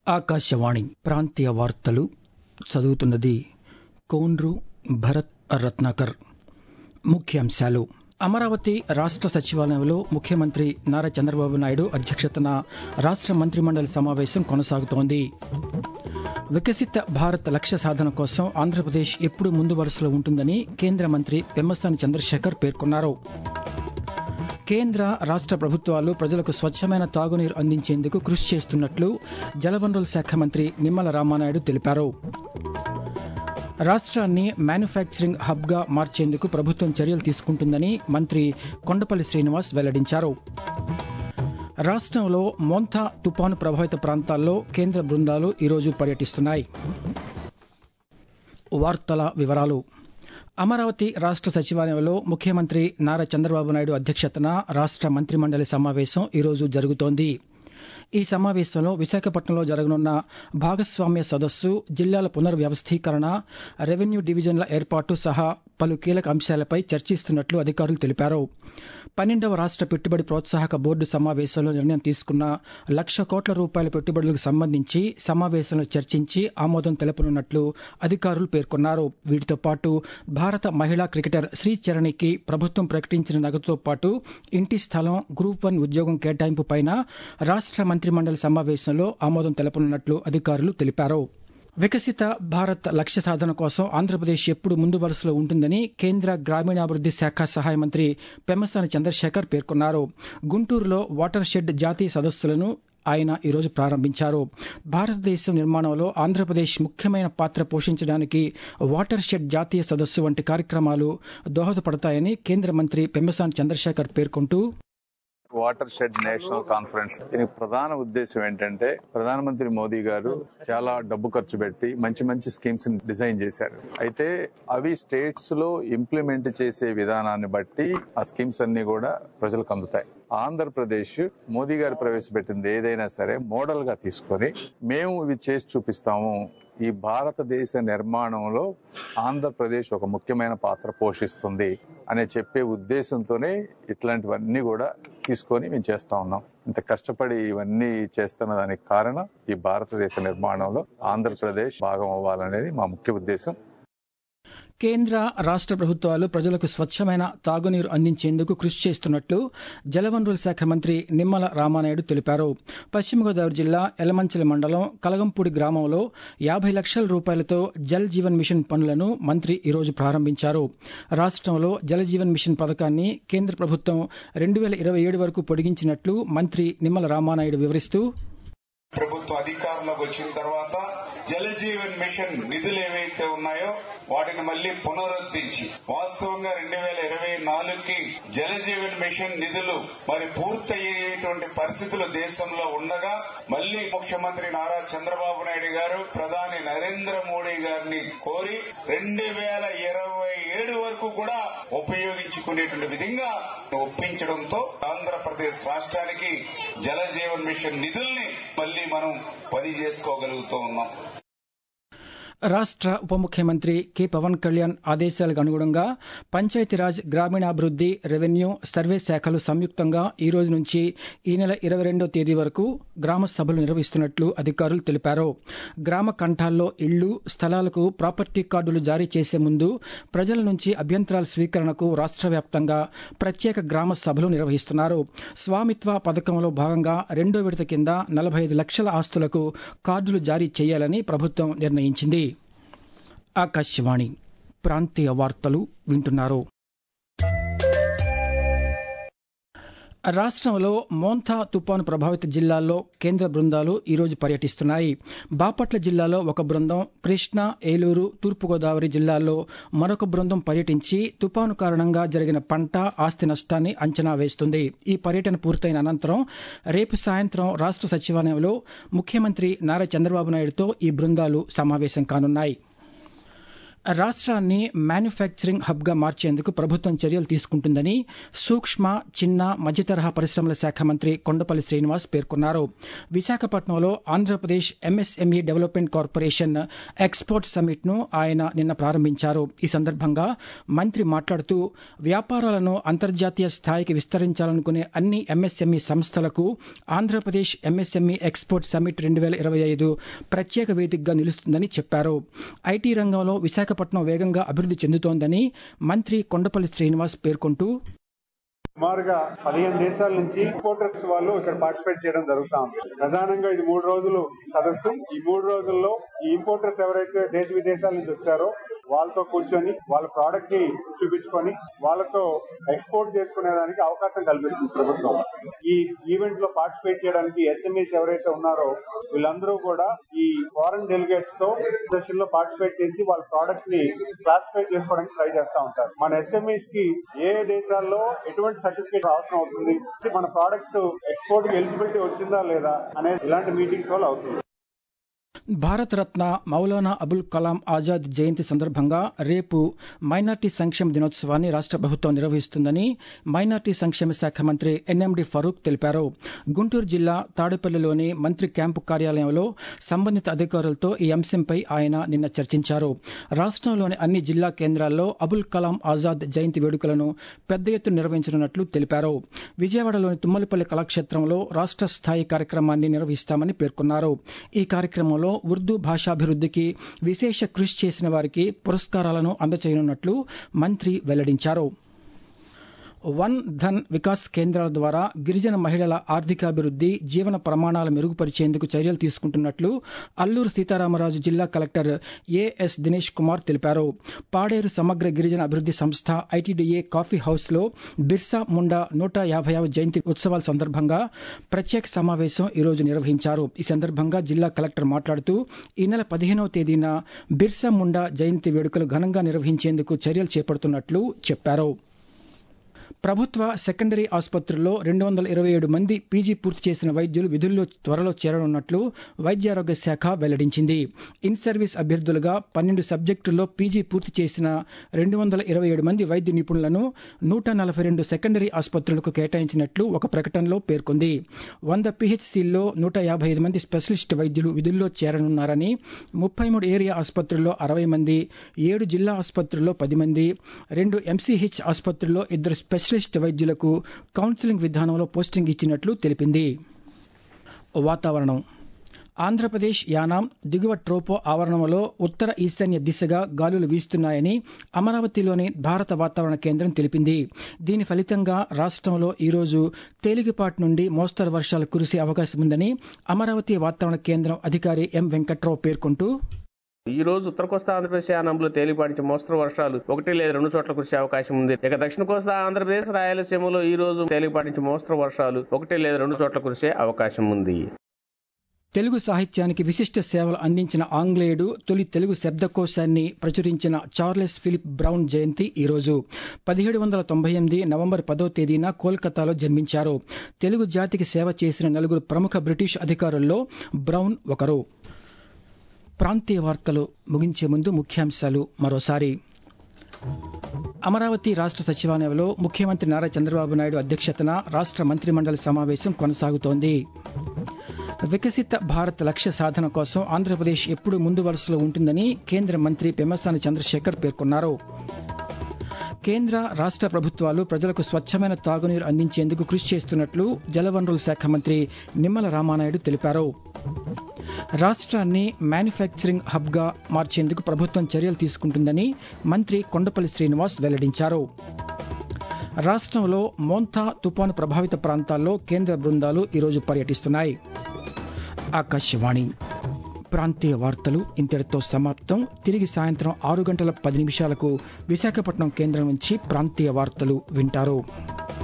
ఆకాశవాణి ప్రాంతీయ వార్తలు చదువుతున్నది కోన్రు భరత్ రత్నాకర్ ముఖ్యాంశాలు అమరావతి రాష్ట్ర సచివాలయంలో ముఖ్యమంత్రి నారా చంద్రబాబు నాయుడు అధ్యక్షతన రాష్ట్ర మంత్రిమండలి సమావేశం కొనసాగుతోంది వికసిత భారత్ లక్ష్య సాధన కోసం ఆంధ్రప్రదేశ్ ఎప్పుడు ముందు వరుసలో ఉంటుందని కేంద్ర మంత్రి పెమ్మసాని చంద్రశేఖర్ పేర్కొన్నారు కేంద్ర రాష్ట్ర ప్రభుత్వాలు ప్రజలకు స్వచ్ఛమైన తాగునీరు అందించేందుకు కృషి చేస్తున్నట్లు జలవనరుల శాఖ మంత్రి నిమ్మల రామానాయుడు తెలిపారు రాష్ట్రాన్ని మ్యానుఫ్యాక్చరింగ్ హబ్గా మార్చేందుకు ప్రభుత్వం చర్యలు తీసుకుంటుందని మంత్రి కొండపల్లి శ్రీనివాస్ వెల్లడించారు రాష్ట్రంలో మోంథా తుపాను ప్రభావిత ప్రాంతాల్లో కేంద్ర బృందాలు ఈరోజు పర్యటిస్తున్నాయి వార్తల వివరాలు అమరావతి రాష్ట్ర సచివాలయంలో ముఖ్యమంత్రి నారా చంద్రబాబు నాయుడు అధ్యక్షతన రాష్ట్ర మంత్రిమండలి సమావేశం ఈరోజు జరుగుతోంది ఈ సమావేశంలో విశాఖపట్నంలో జరగనున్న భాగస్వామ్య సదస్సు జిల్లాల పునర్వ్యవస్థీకరణ రెవెన్యూ డివిజన్ల ఏర్పాటు సహా పలు కీలక అంశాలపై చర్చిస్తున్నట్లు అధికారులు తెలిపారు పన్నెండవ రాష్ట్ర పెట్టుబడి ప్రోత్సాహక బోర్డు సమావేశంలో నిర్ణయం తీసుకున్న లక్ష కోట్ల రూపాయల పెట్టుబడులకు సంబంధించి సమావేశంలో చర్చించి ఆమోదం తెలపనున్నట్లు అధికారులు పేర్కొన్నారు వీటితో పాటు భారత మహిళా క్రికెటర్ శ్రీచరణికి ప్రభుత్వం ప్రకటించిన నగదుతో పాటు ఇంటి స్థలం గ్రూప్ వన్ ఉద్యోగం కేటాయింపు పైన రాష్ట్ర మంత్రిమండలి సమావేశంలో ఆమోదం తెలపనున్నట్లు అధికారులు తెలిపారు వికసిత భారత్ లక్ష్య సాధన కోసం ఆంధ్రప్రదేశ్ ఎప్పుడు ముందు వరుసలో ఉంటుందని కేంద్ర గ్రామీణాభివృద్ది శాఖ సహాయ మంత్రి పెమ్మసాని చంద్రశేఖర్ పేర్కొన్నారు గుంటూరులో వాటర్ షెడ్ జాతీయ సదస్సులను ఆయన ఈరోజు ప్రారంభించారు భారతదేశం నిర్మాణంలో ఆంధ్రప్రదేశ్ ముఖ్యమైన పాత్ర పోషించడానికి వాటర్ షెడ్ జాతీయ సదస్సు వంటి కార్యక్రమాలు దోహదపడతాయని కేంద్ర మంత్రి పెమ్మసాని చంద్రశేఖర్ పేర్కొంటూ వాటర్ షెడ్ నేషనల్ కాన్ఫరెన్స్ దీనికి ప్రధాన ఉద్దేశం ఏంటంటే ప్రధానమంత్రి మోదీ గారు చాలా డబ్బు ఖర్చు పెట్టి మంచి మంచి స్కీమ్స్ డిజైన్ చేశారు అయితే అవి స్టేట్స్ లో ఇంప్లిమెంట్ చేసే విధానాన్ని బట్టి ఆ స్కీమ్స్ అన్ని కూడా ప్రజలకు అందుతాయి ఆంధ్రప్రదేశ్ మోదీ గారు ప్రవేశపెట్టింది ఏదైనా సరే మోడల్ గా తీసుకొని మేము ఇవి చేసి చూపిస్తాము ఈ భారతదేశ నిర్మాణంలో ఆంధ్రప్రదేశ్ ఒక ముఖ్యమైన పాత్ర పోషిస్తుంది అనే చెప్పే ఉద్దేశంతోనే ఇట్లాంటివన్నీ కూడా తీసుకొని మేము చేస్తా ఉన్నాం ఇంత కష్టపడి ఇవన్నీ చేస్తున్న దానికి కారణం ఈ భారతదేశ నిర్మాణంలో ఆంధ్రప్రదేశ్ భాగం అవ్వాలనేది మా ముఖ్య ఉద్దేశం కేంద్ర రాష్ట్ర ప్రభుత్వాలు ప్రజలకు స్వచ్ఛమైన తాగునీరు అందించేందుకు కృషి చేస్తున్నట్లు జలవనరుల శాఖ మంత్రి నిమ్మల రామానాయుడు తెలిపారు పశ్చిమ గోదావరి జిల్లా ఎలమంచిల మండలం కలగంపూడి గ్రామంలో యాభై లక్షల రూపాయలతో జల్ జీవన్ మిషన్ పనులను మంత్రి ఈరోజు ప్రారంభించారు రాష్ట్రంలో జల జీవన్ మిషన్ పథకాన్ని కేంద్ర ప్రభుత్వం రెండు వేల ఇరవై ఏడు వరకు పొడిగించినట్లు మంత్రి నిమ్మల రామానాయుడు వివరిస్తూ ప్రభుత్వ అధికారంలోకి వచ్చిన తర్వాత జలజీవన్ మిషన్ నిధులు ఏవైతే ఉన్నాయో వాటిని మళ్లీ పునరుద్ధరించి వాస్తవంగా రెండు వేల ఇరవై నాలుగుకి జలజీవన్ మిషన్ నిధులు మరి పూర్తయ్యేటువంటి పరిస్థితులు దేశంలో ఉండగా మళ్లీ ముఖ్యమంత్రి నారా చంద్రబాబు నాయుడు గారు ప్రధాని నరేంద్ర మోడీ గారిని కోరి రెండు వేల ఇరవై ఏడు వరకు కూడా ఉపయోగించుకునేటువంటి విధంగా ఒప్పించడంతో ఆంధ్రప్రదేశ్ రాష్ట్రానికి జలజీవన్ మిషన్ నిధుల్ని మళ్లీ మనం పని చేసుకోగలుగుతూ ఉన్నాం రాష్ట్ర ఉప ముఖ్యమంత్రి కె పవన్ కళ్యాణ్ ఆదేశాలకు అనుగుణంగా పంచాయతీరాజ్ గ్రామీణాభివృద్ది రెవెన్యూ సర్వే శాఖలు సంయుక్తంగా ఈ రోజు నుంచి ఈ నెల ఇరవై రెండో తేదీ వరకు గ్రామ సభలు నిర్వహిస్తున్నట్లు అధికారులు తెలిపారు గ్రామ కంఠాల్లో ఇళ్లు స్థలాలకు ప్రాపర్టీ కార్డులు జారీ చేసే ముందు ప్రజల నుంచి అభ్యంతరాల స్వీకరణకు రాష్ట్ర వ్యాప్తంగా ప్రత్యేక గ్రామ సభలు నిర్వహిస్తున్నారు స్వామిత్వ పథకంలో భాగంగా రెండో విడత కింద నలభై ఐదు లక్షల ఆస్తులకు కార్డులు జారీ చేయాలని ప్రభుత్వం నిర్ణయించింది ఆకాశవాణి ప్రాంతీయ వార్తలు వింటున్నారు రాష్ట్రంలో మోంథా తుపాను ప్రభావిత జిల్లాల్లో కేంద్ర బృందాలు ఈరోజు పర్యటిస్తున్నాయి బాపట్ల జిల్లాలో ఒక బృందం కృష్ణా ఏలూరు తూర్పుగోదావరి జిల్లాల్లో మరొక బృందం పర్యటించి తుపాను కారణంగా జరిగిన పంట ఆస్తి నష్టాన్ని అంచనా వేస్తుంది ఈ పర్యటన పూర్తయిన అనంతరం రేపు సాయంత్రం రాష్ట్ర సచివాలయంలో ముఖ్యమంత్రి నారా చంద్రబాబు నాయుడుతో ఈ బృందాలు సమావేశం కానున్నాయి రాష్ట్రాన్ని మ్యానుఫ్యాక్చరింగ్ హబ్గా మార్చేందుకు ప్రభుత్వం చర్యలు తీసుకుంటుందని సూక్ష్మ చిన్న మధ్యతరహా పరిశ్రమల శాఖ మంత్రి కొండపల్లి శ్రీనివాస్ పేర్కొన్నారు విశాఖపట్నంలో Andhra Pradesh MSME development corporation export summit ను ఆయన నిన్న ప్రారంభించారు ఈ సందర్భంగా మంత్రి మాట్లాడుతూ వ్యాపారాలను అంతర్జాతీయ స్థాయికి విస్తరించాలనుకునే అన్ని ఎంఎస్ఎంఈ సంస్థలకు ఆంధ్రప్రదేశ్ ఎంఎస్ఎంఈ ఎక్స్పోర్ట్ సమ్మిట్ రెండు వేల ఇరవై ఐదు ప్రత్యేక వేదికగా నిలుస్తుందని చెప్పారు ఐటీ రంగంలో విశాఖపట్నం వేగంగా అభివృద్ధి చెందుతోందని మంత్రి కొండపల్లి శ్రీనివాస్ పేర్కొంటూ సుమారుగా పదిహేను దేశాల నుంచి ఇంపోర్టర్స్ వాళ్ళు ఇక్కడ పార్టిసిపేట్ చేయడం జరుగుతా ఉంది ప్రధానంగా ఇది మూడు రోజులు సదస్సు ఈ మూడు రోజుల్లో ఈ ఇంపోర్టర్స్ ఎవరైతే దేశ విదేశాల నుంచి వచ్చారో వాళ్ళతో కూర్చొని వాళ్ళ ప్రోడక్ట్ ని చూపించుకొని వాళ్ళతో ఎక్స్పోర్ట్ చేసుకునే దానికి అవకాశం కల్పిస్తుంది ప్రభుత్వం ఈ ఈవెంట్ లో పార్టిసిపేట్ చేయడానికి ఎస్ఎంఈస్ ఎవరైతే ఉన్నారో వీళ్ళందరూ కూడా ఈ ఫారెన్ డెలిగేట్స్ తో సెషన్ లో పార్టిసిపేట్ చేసి వాళ్ళ ప్రోడక్ట్ ని క్లాసిఫై చేసుకోవడానికి ట్రై చేస్తా ఉంటారు మన ఎస్ఎంఈస్ కి ఏ దేశాల్లో ఎటువంటి సర్టిఫికేట్ అవసరం అవుతుంది మన ప్రోడక్ట్ ఎక్స్పోర్ట్ కి ఎలిజిబిలిటీ వచ్చిందా లేదా అనేది ఇలాంటి మీటింగ్స్ వల్ల అవుతుంది భారతరత్న మౌలానా అబుల్ కలాం ఆజాద్ జయంతి సందర్భంగా రేపు మైనార్టీ సంక్షేమ దినోత్సవాన్ని రాష్ట్ర ప్రభుత్వం నిర్వహిస్తుందని మైనార్టీ సంక్షేమ శాఖ మంత్రి ఎన్ఎండి ఫరూక్ తెలిపారు గుంటూరు జిల్లా తాడేపల్లిలోని మంత్రి క్యాంపు కార్యాలయంలో సంబంధిత అధికారులతో ఈ అంశంపై ఆయన నిన్న చర్చించారు రాష్ట్రంలోని అన్ని జిల్లా కేంద్రాల్లో అబుల్ కలాం ఆజాద్ జయంతి వేడుకలను పెద్ద ఎత్తున నిర్వహించనున్నట్లు తెలిపారు విజయవాడలోని తుమ్మలపల్లి కళాక్షేత్రంలో రాష్ట్ర స్థాయి కార్యక్రమాన్ని నిర్వహిస్తామని పేర్కొన్నారు ఈ కార్యక్రమంలో ఉర్దూ భాషాభివృద్ధికి విశేష కృషి చేసిన వారికి పురస్కారాలను అందచేయనున్నట్లు మంత్రి వెల్లడించారు వన్ ధన్ వికాస్ కేంద్రాల ద్వారా గిరిజన మహిళల ఆర్థికాభివృద్ది జీవన ప్రమాణాలు మెరుగుపరిచేందుకు చర్యలు తీసుకుంటున్నట్లు అల్లూరు సీతారామరాజు జిల్లా కలెక్టర్ ఏఎస్ దినేష్ కుమార్ తెలిపారు పాడేరు సమగ్ర గిరిజన అభివృద్ది సంస్థ ఐటీడీఏ కాఫీ హౌస్ లో బిర్సా ముండా నూట యాభైవ జయంతి ఉత్సవాల సందర్భంగా ప్రత్యేక సమావేశం ఈరోజు నిర్వహించారు ఈ సందర్భంగా జిల్లా కలెక్టర్ మాట్లాడుతూ ఈ నెల పదిహేనవ తేదీన బిర్సా ముండా జయంతి వేడుకలు ఘనంగా నిర్వహించేందుకు చర్యలు చేపడుతున్నట్లు చెప్పారు ప్రభుత్వ సెకండరీ ఆసుపత్రుల్లో రెండు వందల ఇరవై ఏడు మంది పీజీ పూర్తి చేసిన వైద్యులు విధుల్లో త్వరలో చేరనున్నట్లు వైద్యారోగ్య శాఖ వెల్లడించింది ఇన్ సర్వీస్ అభ్యర్థులుగా పన్నెండు సబ్జెక్టుల్లో పీజీ పూర్తి చేసిన రెండు వందల ఇరవై ఏడు మంది వైద్య నిపుణులను నూట నలభై రెండు సెకండరీ ఆసుపత్రులకు కేటాయించినట్లు ఒక ప్రకటనలో పేర్కొంది వంద పీహెచ్సీల్లో నూట యాభై ఐదు మంది స్పెషలిస్ట్ వైద్యులు విధుల్లో చేరనున్నారని ముప్పై మూడు ఏరియా ఆసుపత్రుల్లో అరవై మంది ఏడు జిల్లా ఆసుపత్రుల్లో పది మంది రెండు ఎంసీహెచ్ ఆసుపత్రుల్లో ఇద్దరు స్పెషలిస్ట్ వైద్యులకు కౌన్సిలింగ్ విధానంలో పోస్టింగ్ ఇచ్చినట్లు తెలిపింది వాతావరణం ఆంధ్రప్రదేశ్ యానాం దిగువ ట్రోపో ఆవరణంలో ఉత్తర ఈశాన్య దిశగా గాలులు వీస్తున్నాయని అమరావతిలోని భారత వాతావరణ కేంద్రం తెలిపింది దీని ఫలితంగా రాష్ట్రంలో ఈరోజు తేలికపాటి నుండి మోస్తరు వర్షాలు కురిసే అవకాశం ఉందని అమరావతి వాతావరణ కేంద్రం అధికారి ఎం వెంకట్రావు పేర్కొంటూ ఈ రోజు ఉత్తర కోస్తా ఆంధ్రప్రదేశ్ యానంలో తేలిపాటి మోస్తరు వర్షాలు ఒకటి లేదా రెండు చోట్ల కురిసే అవకాశం ఉంది ఇక దక్షిణ కోస్తా ఆంధ్రప్రదేశ్ రాయలసీమలో ఈ రోజు తేలిపాటి మోస్తరు వర్షాలు ఒకటి లేదా రెండు చోట్ల కురిసే అవకాశం ఉంది తెలుగు సాహిత్యానికి విశిష్ట సేవలు అందించిన ఆంగ్లేయుడు తొలి తెలుగు శబ్దకోశాన్ని ప్రచురించిన చార్లెస్ ఫిలిప్ బ్రౌన్ జయంతి ఈరోజు పదిహేడు వందల తొంభై ఎనిమిది నవంబర్ పదో తేదీన కోల్కతాలో జన్మించారు తెలుగు జాతికి సేవ చేసిన నలుగురు ప్రముఖ బ్రిటిష్ అధికారుల్లో బ్రౌన్ ఒకరు ప్రాంతీయ వార్తలు ముగించే ముందు ముఖ్యాంశాలు మరోసారి అమరావతి రాష్ట్ర సచివాలయంలో ముఖ్యమంత్రి నారా చంద్రబాబు నాయుడు అధ్యక్షతన రాష్ట్ర మంత్రిమండలి సమావేశం కొనసాగుతోంది వికసిత భారత్ లక్ష్య సాధన కోసం ఆంధ్రప్రదేశ్ ఎప్పుడూ ముందు వరుసలో ఉంటుందని కేంద్ర మంత్రి పెమ్మసాని చంద్రశేఖర్ పేర్కొన్నారు కేంద్ర రాష్ట్ర ప్రభుత్వాలు ప్రజలకు స్వచ్ఛమైన తాగునీరు అందించేందుకు కృషి చేస్తున్నట్లు జలవనరుల శాఖ మంత్రి నిమ్మల రామానాయుడు తెలిపారు రాష్ట్రాన్ని మ్యానుఫ్యాక్చరింగ్ హబ్గా మార్చేందుకు ప్రభుత్వం చర్యలు తీసుకుంటుందని మంత్రి కొండపల్లి శ్రీనివాస్ వెల్లడించారు రాష్ట్రంలో మోంతా తుపాను ప్రభావిత ప్రాంతాల్లో కేంద్ర బృందాలు ఈరోజు పర్యటిస్తున్నాయి ఆకాశవాణి ప్రాంతీయ వార్తలు ఇంతటితో సమాప్తం తిరిగి సాయంత్రం ఆరు గంటల పది నిమిషాలకు విశాఖపట్నం కేంద్రం నుంచి ప్రాంతీయ వార్తలు వింటారు